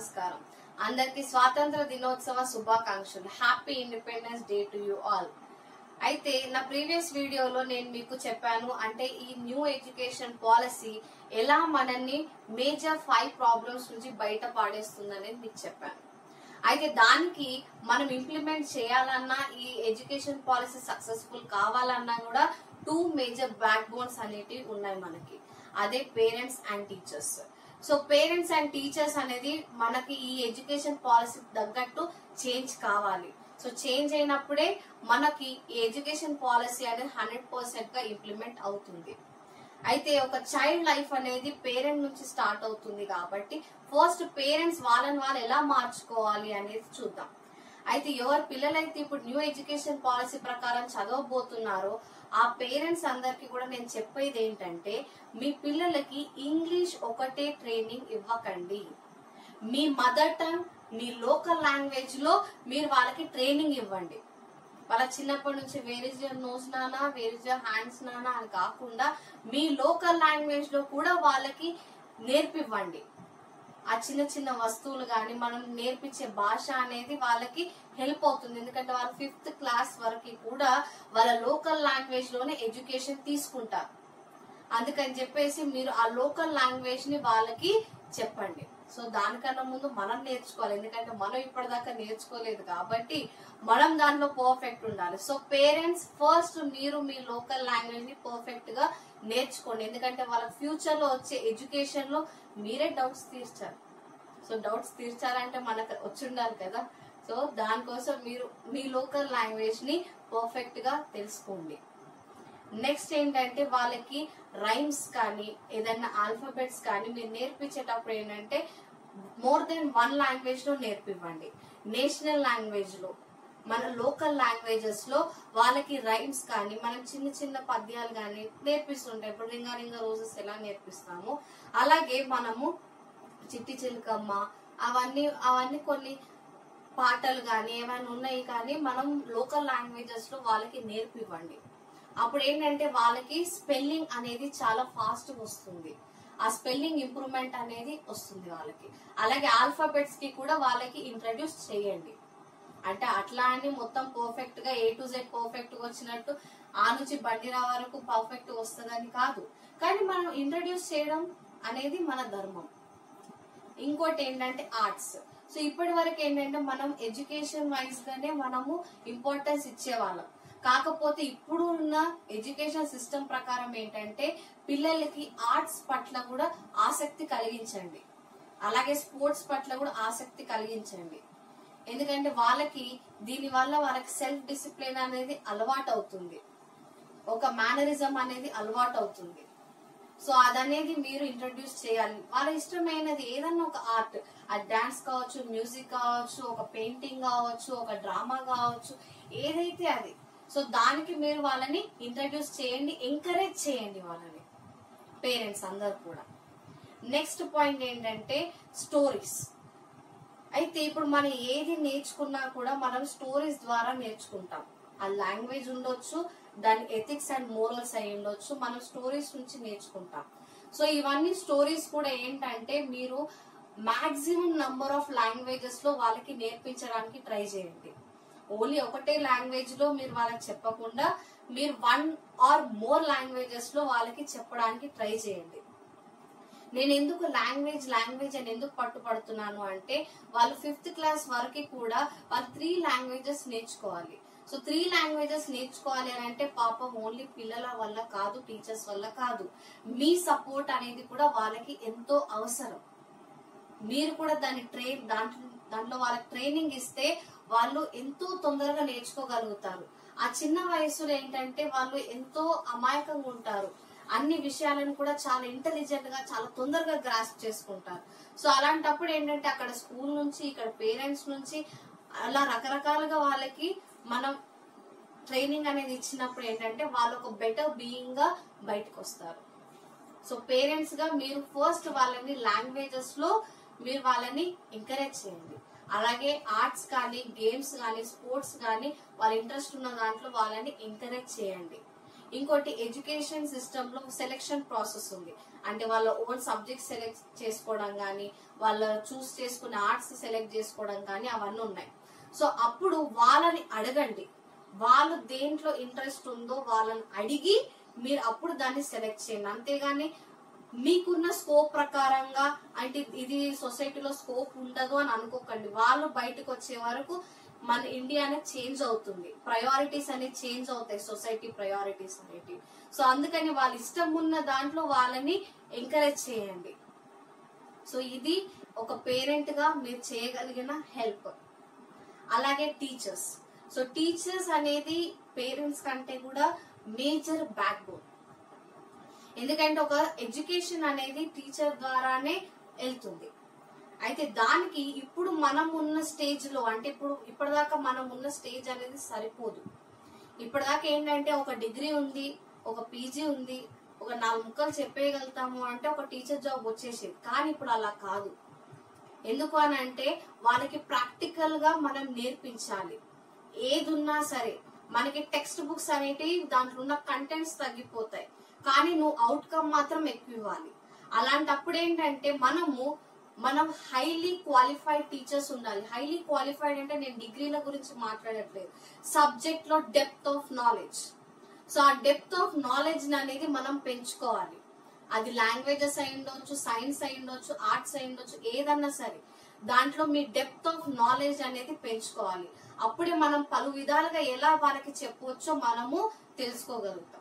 నమస్కారం అందరికి స్వాతంత్ర దినోత్సవ శుభాకాంక్షలు happy independence day to you all అయితే నా ప్రీవియస్ వీడియోలో నేను మీకు చెప్పాను అంటే ఈ న్యూ ఎడ్యుకేషన్ పాలసీ ఎలా మనల్ని మేజర్ ఫైవ్ ప్రాబ్లమ్స్ నుంచి బయట పాడేస్తుందనేది మీకు చెప్పాను అయితే దానికి మనం ఇంప్లిమెంట్ చేయాలన్నా ఈ ఎడ్యుకేషన్ పాలసీ సక్సెస్ఫుల్ కావాలన్నా కూడా టూ మేజర్ బ్యాక్ బోన్స్ అనేటివి ఉన్నాయి మనకి అదే parents and teachers so parents and teachers అనేది మనకి ఈ ఎడ్యుకేషన్ పాలసీ తగ్గట్టు చేంజ్ కావాలి సో చేంజ్ అయినప్పుడే మనకి ఈ ఎడ్యుకేషన్ పాలసీ అనేది హండ్రెడ్ పర్సెంట్ గా ఇంప్లిమెంట్ అవుతుంది అయితే ఒక చైల్డ్ లైఫ్ అనేది పేరెంట్ నుంచి స్టార్ట్ అవుతుంది కాబట్టి ఫస్ట్ పేరెంట్స్ వాళ్ళని వాళ్ళు ఎలా మార్చుకోవాలి అనేది చూద్దాం అయితే ఎవరి పిల్లలైతే ఇప్పుడు న్యూ ఎడ్యుకేషన్ పాలసీ ప్రకారం చదవబోతున్నారో ఆ పేరెంట్స్ అందరికి కూడా నేను చెప్పేది ఏంటంటే మీ పిల్లలకి ఇంగ్లీష్ ఒకటే ట్రైనింగ్ ఇవ్వకండి మీ మదర్ టంగ్ మీ లోకల్ లాంగ్వేజ్ లో మీరు వాళ్ళకి ట్రైనింగ్ ఇవ్వండి వాళ్ళ చిన్నప్పటి నుంచి వేర్ ఇస్ యువర్ నోస్ నానా వేర్ ఇస్ యువర్ హ్యాండ్స్ నానా అని కాకుండా మీ లోకల్ లాంగ్వేజ్ లో కూడా వాళ్ళకి నేర్పివ్వండి ఆ చిన్న చిన్న వస్తువులు కానీ మనం నేర్పించే భాష అనేది వాళ్ళకి హెల్ప్ అవుతుంది ఎందుకంటే వాళ్ళు ఫిఫ్త్ క్లాస్ వరకు కూడా వాళ్ళ లోకల్ లాంగ్వేజ్ లోనే ఎడ్యుకేషన్ తీసుకుంటారు అందుకని చెప్పేసి మీరు ఆ లోకల్ లాంగ్వేజ్ ని వాళ్ళకి చెప్పండి సో దానికన్నా ముందు మనం నేర్చుకోవాలి ఎందుకంటే మనం ఇప్పటిదాకా నేర్చుకోలేదు కాబట్టి మనం దాంట్లో పర్ఫెక్ట్ ఉండాలి సో పేరెంట్స్ ఫస్ట్ మీరు మీ లోకల్ లాంగ్వేజ్ ని పర్ఫెక్ట్ గా నేర్చుకోండి ఎందుకంటే వాళ్ళ ఫ్యూచర్ లో వచ్చే ఎడ్యుకేషన్ లో మీరే డౌట్స్ తీర్చారు సో డౌట్స్ తీర్చాలంటే మనకు వచ్చి ఉండాలి కదా సో దానికోసం మీరు మీ లోకల్ లాంగ్వేజ్ ని పర్ఫెక్ట్ గా తెలుసుకోండి నెక్స్ట్ ఏంటంటే వాళ్ళకి రైమ్స్ కానీ ఏదైనా ఆల్ఫాబెట్స్ కానీ మీరు నేర్పించేటప్పుడు ఏంటంటే మోర్ దెన్ వన్ లాంగ్వేజ్ లో నేర్పివ్వండి నేషనల్ లాంగ్వేజ్ లో మన లోకల్ లాంగ్వేజెస్ లో వాళ్ళకి రైమ్స్ కానీ మనం చిన్న చిన్న పద్యాలు కానీ నేర్పిస్తుంటాం ఇప్పుడు రింగా రింగా రోజెస్ ఎలా నేర్పిస్తామో అలాగే మనము చిట్టి చిలుకమ్మ అవన్నీ అవన్నీ కొన్ని పాటలు కానీ ఏమైనా ఉన్నాయి కానీ మనం లోకల్ లాంగ్వేజెస్ లో వాళ్ళకి నేర్పివ్వండి అప్పుడు ఏంటంటే వాళ్ళకి స్పెల్లింగ్ అనేది చాలా ఫాస్ట్ వస్తుంది ఆ స్పెల్లింగ్ ఇంప్రూవ్మెంట్ అనేది వస్తుంది వాళ్ళకి అలాగే ఆల్ఫాబెట్స్ కి కూడా వాళ్ళకి ఇంట్రడ్యూస్ చేయండి అంటే అట్లా అని మొత్తం పర్ఫెక్ట్ గా ఏ టు జెడ్ పర్ఫెక్ట్ గా వచ్చినట్టు ఆ నుంచి బండిరా వరకు పర్ఫెక్ట్ వస్తుందని కాదు కానీ మనం ఇంట్రడ్యూస్ చేయడం అనేది మన ధర్మం ఇంకోటి ఏంటంటే ఆర్ట్స్ సో ఇప్పటి వరకు ఏంటంటే మనం ఎడ్యుకేషన్ వైజ్ గానే మనము ఇంపార్టెన్స్ ఇచ్చేవాళ్ళం కాకపోతే ఇప్పుడు ఉన్న ఎడ్యుకేషన్ సిస్టమ్ ప్రకారం ఏంటంటే పిల్లలకి ఆర్ట్స్ పట్ల కూడా ఆసక్తి కలిగించండి అలాగే స్పోర్ట్స్ పట్ల కూడా ఆసక్తి కలిగించండి ఎందుకంటే వాళ్ళకి దీని వల్ల వాళ్ళకి సెల్ఫ్ డిసిప్లిన్ అనేది అలవాటు అవుతుంది ఒక మేనరిజం అనేది అలవాటు అవుతుంది సో అదనేది మీరు ఇంట్రడ్యూస్ చేయాలి వాళ్ళ ఇష్టమైనది ఏదన్నా ఒక ఆర్ట్ ఆ డాన్స్ కావచ్చు మ్యూజిక్ కావచ్చు ఒక పెయింటింగ్ కావచ్చు ఒక డ్రామా కావచ్చు ఏదైతే అది సో దానికి మీరు వాళ్ళని ఇంట్రడ్యూస్ చేయండి ఎంకరేజ్ చేయండి వాళ్ళని పేరెంట్స్ అందరు కూడా నెక్స్ట్ పాయింట్ ఏంటంటే స్టోరీస్ అయితే ఇప్పుడు మనం ఏది నేర్చుకున్నా కూడా మనం స్టోరీస్ ద్వారా నేర్చుకుంటాం ఆ లాంగ్వేజ్ ఉండొచ్చు దాని ఎథిక్స్ అండ్ మోరల్స్ అయి ఉండొచ్చు మనం స్టోరీస్ నుంచి నేర్చుకుంటాం సో ఇవన్నీ స్టోరీస్ కూడా ఏంటంటే మీరు మాక్సిమం నంబర్ ఆఫ్ లాంగ్వేజెస్ లో వాళ్ళకి నేర్పించడానికి ట్రై చేయండి ఓన్లీ ఒకటే లాంగ్వేజ్ లో మీరు వాళ్ళకి చెప్పకుండా మీరు వన్ ఆర్ మోర్ లాంగ్వేజెస్ లో వాళ్ళకి చెప్పడానికి ట్రై చేయండి నేను ఎందుకు లాంగ్వేజ్ లాంగ్వేజ్ అని ఎందుకు పట్టుపడుతున్నాను అంటే వాళ్ళు ఫిఫ్త్ క్లాస్ వరకు కూడా వాళ్ళు త్రీ లాంగ్వేజెస్ నేర్చుకోవాలి సో త్రీ లాంగ్వేజెస్ నేర్చుకోవాలి అని అంటే పాపం ఓన్లీ పిల్లల వల్ల కాదు టీచర్స్ వల్ల కాదు మీ సపోర్ట్ అనేది కూడా వాళ్ళకి ఎంతో అవసరం మీరు కూడా దాన్ని ట్రైన్ దాంట్లో దాంట్లో వాళ్ళకి ట్రైనింగ్ ఇస్తే వాళ్ళు ఎంతో తొందరగా నేర్చుకోగలుగుతారు ఆ చిన్న వయసులో ఏంటంటే వాళ్ళు ఎంతో అమాయకంగా ఉంటారు అన్ని విషయాలను కూడా చాలా ఇంటెలిజెంట్ గా చాలా తొందరగా గ్రాస్ప్ చేసుకుంటారు సో అలాంటప్పుడు ఏంటంటే అక్కడ స్కూల్ నుంచి ఇక్కడ పేరెంట్స్ నుంచి అలా రకరకాలుగా వాళ్ళకి మనం ట్రైనింగ్ అనేది ఇచ్చినప్పుడు ఏంటంటే వాళ్ళు ఒక బెటర్ బీయింగ్ గా బయటకు వస్తారు సో పేరెంట్స్ గా మీరు ఫస్ట్ వాళ్ళని లాంగ్వేజెస్ లో మీరు వాళ్ళని ఎంకరేజ్ చేయండి అలాగే ఆర్ట్స్ కానీ గేమ్స్ కానీ స్పోర్ట్స్ కానీ వాళ్ళ ఇంట్రెస్ట్ ఉన్న దాంట్లో వాళ్ళని ఎంకరేజ్ చేయండి ఇంకోటి ఎడ్యుకేషన్ సిస్టమ్ లో సెలెక్షన్ ప్రాసెస్ ఉంది అంటే వాళ్ళ ఓన్ సబ్జెక్ట్ సెలెక్ట్ చేసుకోవడం కానీ వాళ్ళ చూస్ చేసుకునే ఆర్ట్స్ సెలెక్ట్ చేసుకోవడం కానీ అవన్నీ ఉన్నాయి సో అప్పుడు వాళ్ళని అడగండి వాళ్ళు దేంట్లో ఇంట్రెస్ట్ ఉందో వాళ్ళని అడిగి మీరు అప్పుడు దాన్ని సెలెక్ట్ చేయండి అంతేగాని మీకున్న స్కోప్ ప్రకారంగా అంటే ఇది సొసైటీలో స్కోప్ ఉండదు అని అనుకోకండి వాళ్ళు బయటకు వచ్చే వరకు మన ఇండియా అనేది చేంజ్ అవుతుంది ప్రయారిటీస్ అనేది చేంజ్ అవుతాయి సొసైటీ ప్రయారిటీస్ అనేవి సో అందుకని వాళ్ళ ఇష్టం ఉన్న దాంట్లో వాళ్ళని ఎంకరేజ్ చేయండి సో ఇది ఒక పేరెంట్ గా మీరు చేయగలిగిన హెల్ప్ అలాగే టీచర్స్ సో టీచర్స్ అనేది పేరెంట్స్ కంటే కూడా మేజర్ బ్యాక్ బోన్ ఎందుకంటే ఒక ఎడ్యుకేషన్ అనేది టీచర్ ద్వారానే వెళ్తుంది అయితే దానికి ఇప్పుడు మనం ఉన్న స్టేజ్ లో అంటే ఇప్పుడు ఇప్పటిదాకా మనం ఉన్న స్టేజ్ అనేది సరిపోదు ఇప్పటిదాకా ఏంటంటే ఒక డిగ్రీ ఉంది ఒక పీజీ ఉంది ఒక నాలుగు ముక్కలు చెప్పేయగలుగుతాము అంటే ఒక టీచర్ జాబ్ వచ్చేసేది కానీ ఇప్పుడు అలా కాదు ఎందుకు అని అంటే వాళ్ళకి ప్రాక్టికల్ గా మనం నేర్పించాలి ఏది ఉన్నా సరే మనకి టెక్స్ట్ బుక్స్ అనేటివి దాంట్లో ఉన్న కంటెంట్స్ తగ్గిపోతాయి కానీ నువ్వు అవుట్కమ్ మాత్రం ఎక్కువ ఇవ్వాలి అలాంటప్పుడు ఏంటంటే మనము మనం హైలీ క్వాలిఫైడ్ టీచర్స్ ఉండాలి హైలీ క్వాలిఫైడ్ అంటే నేను డిగ్రీల గురించి మాట్లాడట్లేదు సబ్జెక్ట్ లో డెప్త్ ఆఫ్ నాలెడ్జ్ సో ఆ డెప్త్ ఆఫ్ నాలెడ్జ్ అనేది మనం పెంచుకోవాలి అది లాంగ్వేజెస్ అయి ఉండొచ్చు సైన్స్ అయి ఉండొచ్చు ఆర్ట్స్ అయి ఉండొచ్చు ఏదన్నా సరే దాంట్లో మీ డెప్త్ ఆఫ్ నాలెడ్జ్ అనేది పెంచుకోవాలి అప్పుడే మనం పలు విధాలుగా ఎలా వాళ్ళకి చెప్పవచ్చో మనము తెలుసుకోగలుగుతాం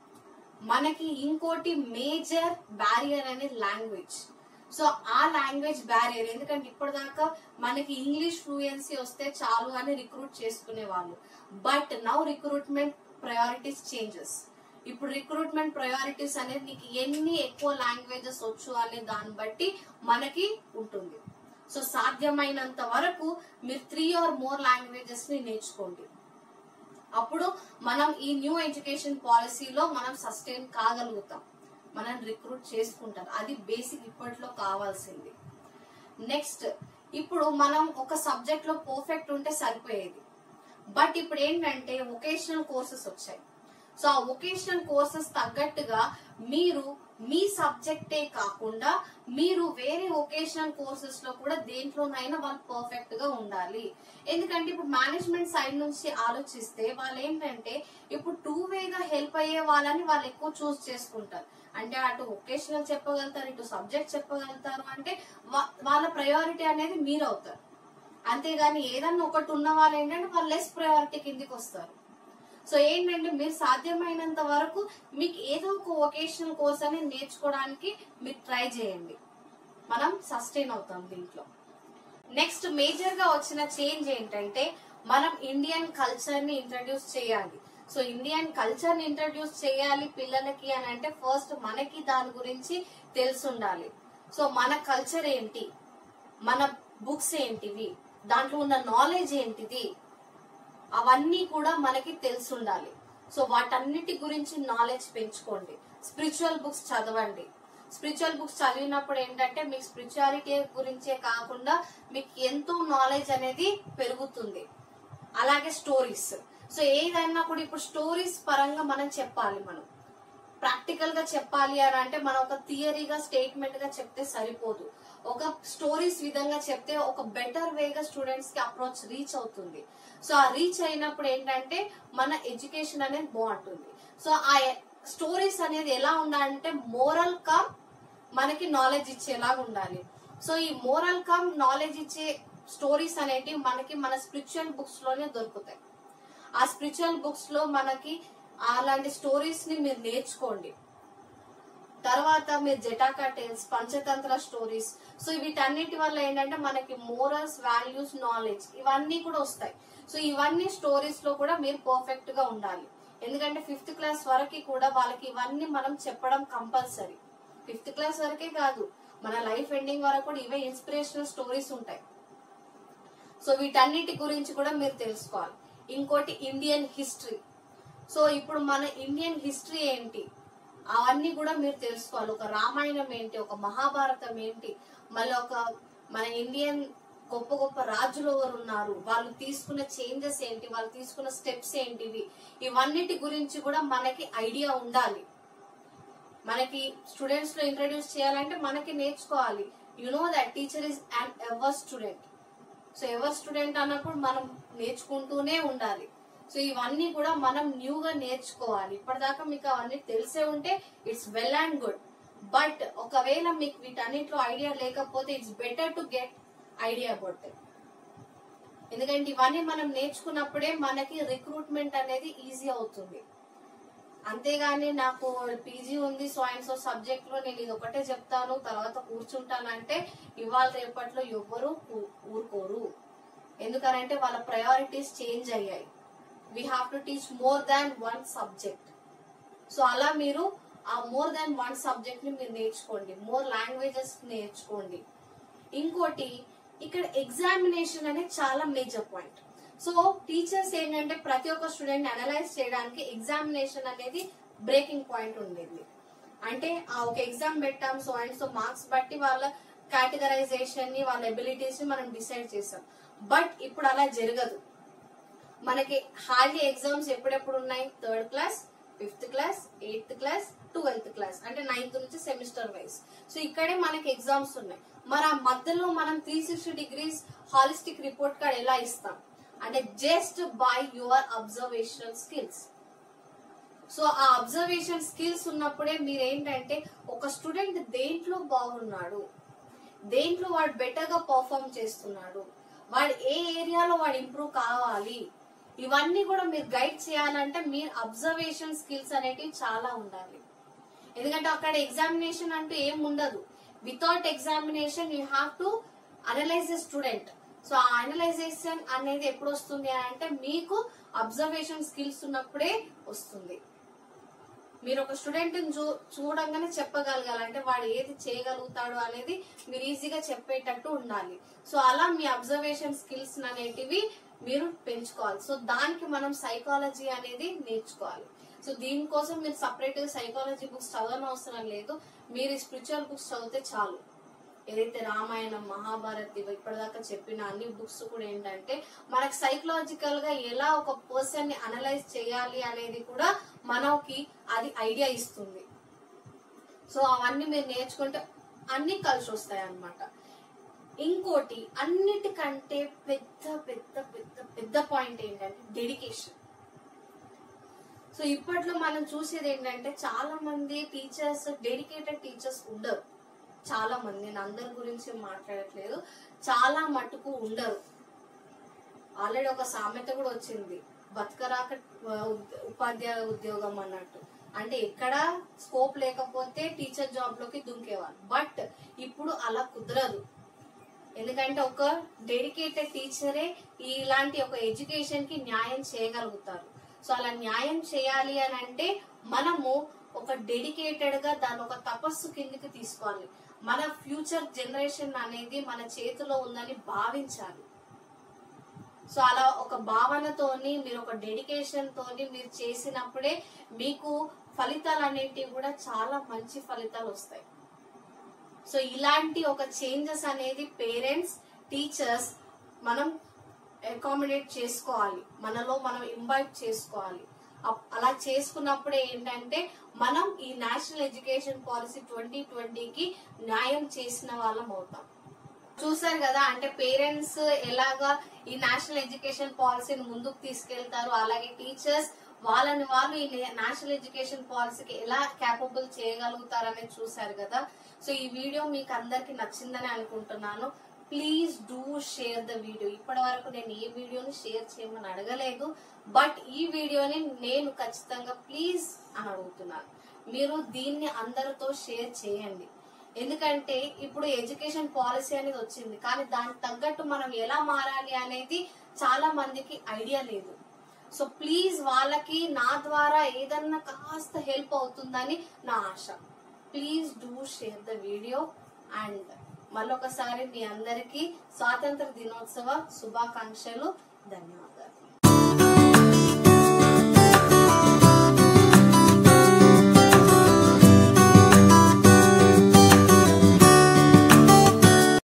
మనకి ఇంకోటి మేజర్ బ్యారియర్ అనేది లాంగ్వేజ్ సో ఆ లాంగ్వేజ్ బ్యారియర్ ఎందుకంటే ఇప్పటిదాకా మనకి ఇంగ్లీష్ ఫ్లూయెన్సీ వస్తే చాలు అని రిక్రూట్ చేసుకునే వాళ్ళు but now recruitment priorities changes ఇప్పుడు రిక్రూట్మెంట్ ప్రయారిటీస్ అనేది నీకు ఎన్ని ఎక్కువ లాంగ్వేజెస్ వచ్చు అనే దాన్ని బట్టి మనకి ఉంటుంది సో సాధ్యమైనంత వరకు మీరు త్రీ ఆర్ మోర్ లాంగ్వేజెస్ ని నేర్చుకోండి అప్పుడు మనం ఈ న్యూ ఎడ్యుకేషన్ పాలసీలో మనం సస్టైన్ కాగలుగుతాం మనం రిక్రూట్ చేసుకుంటాం అది బేసిక్ ఇప్పట్లో కావాల్సింది నెక్స్ట్ ఇప్పుడు మనం ఒక సబ్జెక్ట్ లో పర్ఫెక్ట్ ఉంటే సరిపోయేది బట్ ఇప్పుడు ఏంటంటే వొకేషనల్ కోర్సెస్ వచ్చాయి సో ఆ వొకేషనల్ కోర్సెస్ తగ్గట్టుగా మీరు మీ సబ్జెక్టే కాకుండా మీరు వేరే వొకేషనల్ కోర్సెస్ లో కూడా దేంట్లోనైనా వాళ్ళు పర్ఫెక్ట్ గా ఉండాలి ఎందుకంటే ఇప్పుడు మేనేజ్మెంట్ సైడ్ నుంచి ఆలోచిస్తే వాళ్ళు ఏంటంటే ఇప్పుడు టూ వేగా హెల్ప్ అయ్యే వాళ్ళని వాళ్ళు ఎక్కువ చూస్ చేసుకుంటారు అంటే అటు వొకేషనల్ చెప్పగలుగుతారు ఇటు సబ్జెక్ట్ చెప్పగలుగుతారు అంటే వా- వాళ్ళ ప్రయారిటీ అనేది మీరు అవుతారు అంతేగాని ఏదన్నా ఒకటి ఉన్న వాళ్ళు ఏంటంటే వాళ్ళు లెస్ ప్రయారిటీ కిందికి వస్తారు సో ఏంటంటే మీరు సాధ్యమైనంత వరకు మీకు ఏదో ఒక వొకేషనల్ కోర్స్ అనేది నేర్చుకోవడానికి మీరు ట్రై చేయండి మనం సస్టైన్ అవుతాం దీంట్లో నెక్స్ట్ మేజర్ గా వచ్చిన చేంజ్ ఏంటంటే మనం ఇండియన్ కల్చర్ ని ఇంట్రడ్యూస్ చేయాలి సో ఇండియన్ కల్చర్ ని ఇంట్రడ్యూస్ చేయాలి పిల్లలకి అని అంటే ఫస్ట్ మనకి దాని గురించి తెలిసి ఉండాలి సో మన కల్చర్ ఏంటి మన బుక్స్ ఏంటివి దాంట్లో ఉన్న నాలెడ్జ్ ఏంటిది అవన్నీ కూడా మనకి తెలిసి ఉండాలి సో వాటన్నిటి గురించి నాలెడ్జ్ పెంచుకోండి స్పిరిచువల్ బుక్స్ చదవండి స్పిరిచువల్ బుక్స్ చదివినప్పుడు ఏంటంటే మీకు స్పిరిచువాలిటీ గురించే కాకుండా మీకు ఎంతో నాలెడ్జ్ అనేది పెరుగుతుంది అలాగే స్టోరీస్ సో ఏదైనా కూడా ఇప్పుడు స్టోరీస్ పరంగా మనం చెప్పాలి మనం ప్రాక్టికల్ గా చెప్పాలి అని అంటే మనం ఒక థియరీగా స్టేట్మెంట్ గా చెప్తే సరిపోదు ఒక స్టోరీస్ విధంగా చెప్తే ఒక బెటర్ వేగా స్టూడెంట్స్ కి అప్రోచ్ రీచ్ అవుతుంది సో ఆ రీచ్ అయినప్పుడు ఏంటంటే మన ఎడ్యుకేషన్ అనేది బాగుంటుంది సో ఆ స్టోరీస్ అనేది ఎలా ఉండాలంటే మోరల్ కమ్ మనకి నాలెడ్జ్ ఇచ్చేలాగా ఉండాలి సో ఈ మోరల్ కమ్ నాలెడ్జ్ ఇచ్చే స్టోరీస్ అనేటివి మనకి మన స్పిరిచువల్ బుక్స్ లోనే దొరుకుతాయి ఆ స్పిరిచువల్ బుక్స్ లో మనకి అలాంటి స్టోరీస్ ని మీరు నేర్చుకోండి తర్వాత మీరు Jataka tales Panchatantra stories so వీటన్నిటి వల్ల ఏంటంటే మనకి మోరల్స్ వాల్యూస్ నాలెడ్జ్ ఇవన్నీ కూడా వస్తాయి సో ఇవన్నీ స్టోరీస్ లో కూడా మీరు పర్ఫెక్ట్ గా ఉండాలి ఎందుకంటే ఫిఫ్త్ క్లాస్ వరకు కూడా వాళ్ళకి ఇవన్నీ మనం చెప్పడం కంపల్సరీ ఫిఫ్త్ క్లాస్ వరకే కాదు మన లైఫ్ ఎండింగ్ వరకు కూడా ఇవే ఇన్స్పిరేషనల్ స్టోరీస్ ఉంటాయి సో వీటన్నిటి గురించి కూడా మీరు తెలుసుకోవాలి ఇంకోటి ఇండియన్ హిస్టరీ సో ఇప్పుడు మన ఇండియన్ హిస్టరీ ఏంటి అవన్నీ కూడా మీరు తెలుసుకోవాలి ఒక రామాయణం ఏంటి ఒక మహాభారతం ఏంటి మళ్ళీ ఒక మన ఇండియన్ గొప్ప గొప్ప రాజులు ఎవరు ఉన్నారు వాళ్ళు తీసుకున్న చేంజెస్ ఏంటి వాళ్ళు తీసుకున్న స్టెప్స్ ఏంటివి ఇవన్నిటి గురించి కూడా మనకి ఐడియా ఉండాలి మనకి స్టూడెంట్స్ లో ఇంట్రడ్యూస్ చేయాలంటే మనకి నేర్చుకోవాలి you know that teacher is an ever student so ever student అన్నప్పుడు మనం నేర్చుకుంటూనే ఉండాలి సో ఇవన్నీ కూడా మనం న్యూ గా నేర్చుకోవాలి ఇప్పటిదాకా మీకు అవన్నీ తెలిసే ఉంటే it's well and good but ఒకవేళ మీకు వీటన్నిటిలో ఐడియా లేకపోతే it's better to get idea about it ఎందుకంటే ఇవన్నీ మనం నేర్చుకున్నప్పుడే మనకి రిక్రూట్మెంట్ అనేది ఈజీ అవుతుంది అంతేగాని నాకు పీజీ ఉంది సో అండ్ సో సబ్జెక్ట్ లో నేను ఇది ఒకటే చెప్తాను తర్వాత కూర్చుంటానంటే ఇవాళ రేపట్లో ఎవ్వరు ఊ- ఊరుకోరు ఎందుకనంటే వాళ్ళ ప్రయారిటీస్ చేంజ్ అయ్యాయి we have to teach more than one subject so అలా మీరు ఆ మోర్ దాన్ వన్ సబ్జెక్ట్ ని మీరు నేర్చుకోండి మోర్ లాంగ్వేజెస్ నేర్చుకోండి ఇంకోటి ఇక్కడ ఎగ్జామినేషన్ అనేది చాలా మేజర్ పాయింట్ సో టీచర్స్ ఏంటంటే ప్రతి ఒక్క స్టూడెంట్ అనలైజ్ చేయడానికి ఎగ్జామినేషన్ అనేది బ్రేకింగ్ పాయింట్ ఉండేది అంటే ఆ ఒక ఎగ్జామ్ పెట్టాం సో అండ్ సో మార్క్స్ బట్టి వాళ్ళ కేటగరైజేషన్ ని వాళ్ళ ఎబిలిటీస్ ని మనం డిసైడ్ చేసాం బట్ ఇప్పుడు అలా జరగదు మనకి హార్డ్లీ ఎగ్జామ్స్ ఎప్పుడెప్పుడు ఉన్నాయి third class fifth class eighth class twelfth class అంటే నైన్త్ నుంచి సెమిస్టర్ వైజ్ సో ఇక్కడే మనకి ఎగ్జామ్స్ ఉన్నాయి మరి ఆ మధ్యలో మనం three sixty degrees holistic report card ఎలా ఇస్తాం అంటే just by your observation skills so ఆ అబ్జర్వేషన్ స్కిల్స్ ఉన్నప్పుడే మీరు ఏంటంటే ఒక స్టూడెంట్ దేంట్లో బాగున్నాడు దేంట్లో వాడు బెటర్ గా పర్ఫామ్ చేస్తున్నాడు వాడు ఏ ఏరియాలో వాడు ఇంప్రూవ్ కావాలి ఇవన్నీ కూడా మీరు గైడ్ చేయాలంటే మీరు అబ్జర్వేషన్ స్కిల్స్ అనేటివి చాలా ఉండాలి ఎందుకంటే అక్కడ ఎగ్జామినేషన్ అంటూ ఏం ఉండదు without examination you have to analyse the student so ఆ అనలైజేషన్ అనేది ఎప్పుడు వస్తుంది అని అంటే మీకు అబ్జర్వేషన్ స్కిల్స్ ఉన్నప్పుడే వస్తుంది మీరు ఒక స్టూడెంట్ చూ చూడంగానే చెప్పగలగాలి అంటే వాడు ఏది చేయగలుగుతాడు అనేది మీరు ఈజీగా చెప్పేటట్టు ఉండాలి సో అలా మీ అబ్జర్వేషన్ స్కిల్స్ అనేటివి మీరు పెంచుకోవాలి సో దానికి మనం సైకాలజీ అనేది నేర్చుకోవాలి సో దీనికోసం మీరు సపరేట్ గా సైకాలజీ బుక్స్ చదవని అవసరం లేదు మీరు స్పిరిచువల్ బుక్స్ చదివితే చాలు ఏదైతే రామాయణం మహాభారత్ ఇవి ఇప్పటిదాకా చెప్పిన అన్ని బుక్స్ కూడా ఏంటంటే మనకు సైకలాజికల్ గా ఎలా ఒక పర్సన్ ని అనలైజ్ చేయాలి అనేది కూడా మనకి అది ఐడియా ఇస్తుంది సో అవన్నీ మీరు నేర్చుకుంటే అన్ని కలిసి వస్తాయి అన్నమాట ఇంకోటి అన్నిటికంటే పెద్ద పెద్ద పెద్ద పెద్ద పాయింట్ ఏంటంటే డెడికేషన్ సో ఇప్పట్లో మనం చూసేది ఏంటంటే చాలా మంది టీచర్స్ డెడికేటెడ్ టీచర్స్ ఉండరు చాలా మంది నేను అందరి గురించి మాట్లాడట్లేదు చాలా మటుకు ఉండరు ఆల్రెడీ ఒక సామెత కూడా వచ్చింది బతకరాక ఆ, ఉద్- ఉపాధ్యాయ ఉద్యోగం అన్నట్టు అంటే ఎక్కడ స్కోప్ లేకపోతే టీచర్ జాబ్ లోకి దుంకేవాళ్ళు బట్ ఇప్పుడు అలా కుదరదు ఎందుకంటే ఒక డెడికేటెడ్ టీచరే ఇలాంటి ఒక ఎడ్యుకేషన్ కి న్యాయం చేయగలుగుతారు సో అలా న్యాయం చేయాలి అని అంటే మనము ఒక డెడికేటెడ్ గా దాన్ని ఒక తపస్సు కిందికి తీసుకోవాలి మన ఫ్యూచర్ జనరేషన్ అనేది మన చేతిలో ఉందని భావించాలి సో అలా ఒక భావనతోని మీరు ఒక డెడికేషన్ తోని మీరు చేసినప్పుడే మీకు ఫలితాలు అనేటివి కూడా చాలా మంచి ఫలితాలు వస్తాయి సో ఇలాంటి ఒక చేంజెస్ అనేది పేరెంట్స్ టీచర్స్ మనం అకామిడేట్ చేసుకోవాలి మనలో మనం ఇంబైట్ చేసుకోవాలి అప్- అలా చేసుకున్నప్పుడే ఏంటంటే మనం ఈ నేషనల్ ఎడ్యుకేషన్ పాలసీ ట్వంటీ ట్వంటీకి న్యాయం చేసిన వాళ్ళం అవుతాం చూసారు కదా అంటే పేరెంట్స్ ఎలాగా ఈ నేషనల్ ఎడ్యుకేషన్ పాలసీని ముందుకు తీసుకెళ్తారు అలాగే టీచర్స్ వాళ్ళని వాళ్ళు ఈ నేషనల్ ఎడ్యుకేషన్ పాలసీకి ఎలా క్యాపబుల్ చేయగలుగుతారు అనేది చూసారు కదా సో ఈ వీడియో మీకు అందరికి నచ్చిందని అనుకుంటున్నాను please do share the video ఇప్పటి వరకు నేను ఏ వీడియోని షేర్ చేయమని అడగలేదు బట్ ఈ వీడియోని నేను ఖచ్చితంగా ప్లీజ్ అని అడుగుతున్నాను మీరు దీన్ని అందరితో షేర్ చేయండి ఎందుకంటే ఇప్పుడు ఎడ్యుకేషన్ పాలసీ అనేది వచ్చింది కానీ దానికి తగ్గట్టు మనం ఎలా మారాలి అనేది చాలా మందికి ఐడియా లేదు సో ప్లీజ్ వాళ్ళకి నా ద్వారా ఏదన్నా కాస్త హెల్ప్ అవుతుందని నా ఆశ please do share the video and మళ్ళొకసారి మీ అందరికీ స్వాతంత్ర దినోత్సవ శుభాకాంక్షలు ధన్యవాదాలు